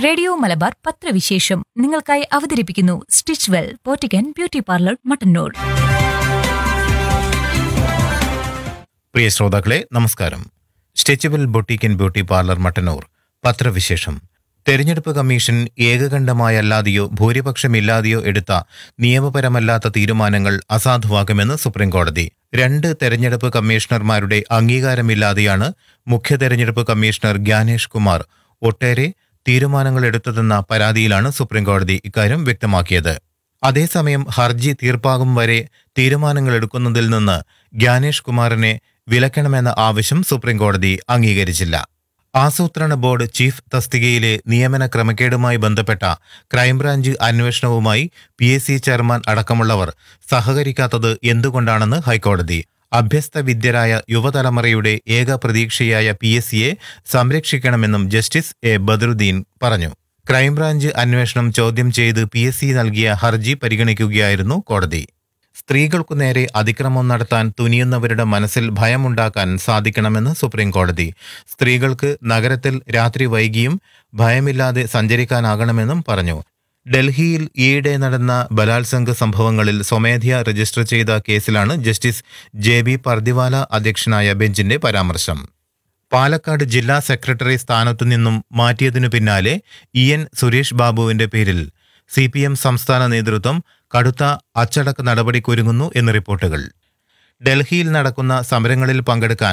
radio Malabar പത്രവിശേഷം നിങ്ങൾക്കായി അവതരിപ്പിക്കുന്നു സ്റ്റിച്ച് വെൽ പോറ്റിക്കൻ ബ്യൂട്ടി പാർലർ മട്ടന്നൂർ പ്രിയ ശ്രോതാക്കളെ നമസ്കാരം stretchable boutique and beauty parlour Mattannur പത്രവിശേഷം തെരഞ്ഞെടുപ്പ് കമ്മീഷൻ ഏകകണ്ഠമായല്ലാതെയോ ഭൂരിപക്ഷമില്ലാതെയോ എടുത്ത നിയമപരമല്ലാത്ത തീരുമാനങ്ങൾ അസാധുവാക്കുമെന്ന് സുപ്രീംകോടതി രണ്ട് തെരഞ്ഞെടുപ്പ് കമ്മീഷണർമാരുടെ അംഗീകാരമില്ലാതെയാണ് മുഖ്യ തെരഞ്ഞെടുപ്പ് കമ്മീഷണർ ജ്ഞാനേഷ് കുമാർ ഒട്ടേറെ തീരുമാനങ്ങൾ എടുത്തതെന്ന പരാതിയിലാണ് സുപ്രീംകോടതി ഇക്കാര്യം വ്യക്തമാക്കിയത് അതേസമയം ഹർജി തീർപ്പാകും വരെ തീരുമാനങ്ങൾ എടുക്കുന്നതിൽ നിന്ന് ജ്ഞാനേഷ് കുമാറിനെ വിലക്കണമെന്ന ആവശ്യം സുപ്രീംകോടതി അംഗീകരിച്ചില്ല ആസൂത്രണ ബോർഡ് ചീഫ് തസ്തികയിലെ നിയമന ക്രമക്കേടുമായി ബന്ധപ്പെട്ട ക്രൈംബ്രാഞ്ച് അന്വേഷണവുമായി പി എസ് സി ചെയർമാൻ അടക്കമുള്ളവർ സഹകരിക്കാത്തത് എന്തുകൊണ്ടാണെന്ന് ഹൈക്കോടതി അഭ്യസ്ത വിദ്യരായ യുവതലമുറയുടെ ഏക പ്രതീക്ഷയായ പി എസ് സിയെ സംരക്ഷിക്കണമെന്നും ജസ്റ്റിസ് എ ബദറുദ്ദീൻ പറഞ്ഞു ക്രൈംബ്രാഞ്ച് അന്വേഷണം ചോദ്യം ചെയ്ത് പി എസ് സി നൽകിയ ഹർജി പരിഗണിക്കുകയായിരുന്നു കോടതി സ്ത്രീകൾക്കു നേരെ അതിക്രമം നടത്താൻ തുനിയുന്നവരുടെ മനസ്സിൽ ഭയമുണ്ടാക്കാൻ സാധിക്കണമെന്ന് സുപ്രീം കോടതി സ്ത്രീകൾക്ക് നഗരത്തിൽ രാത്രി വൈകിയും ഭയമില്ലാതെ സഞ്ചരിക്കാനാകണമെന്നും പറഞ്ഞു ഡൽഹിയിൽ ഈയിടെ നടന്ന ബലാത്സംഗ സംഭവങ്ങളിൽ സ്വമേധയാ രജിസ്റ്റർ ചെയ്ത കേസിലാണ് ജസ്റ്റിസ് ജെ ബി പർദിവാല അധ്യക്ഷനായ ബെഞ്ചിന്റെ പരാമർശം പാലക്കാട് ജില്ലാ സെക്രട്ടറി സ്ഥാനത്തു നിന്നും മാറ്റിയതിനു പിന്നാലെ ഇ എൻ സുരേഷ് ബാബുവിന്റെ പേരിൽ സി പി എം സംസ്ഥാന നേതൃത്വം കടുത്ത അച്ചടക്ക നടപടിക്കൊരുങ്ങുന്നു എന്ന് റിപ്പോർട്ടുകൾ ഡൽഹിയിൽ നടക്കുന്ന സമരങ്ങളിൽ പങ്കെടുക്കാൻ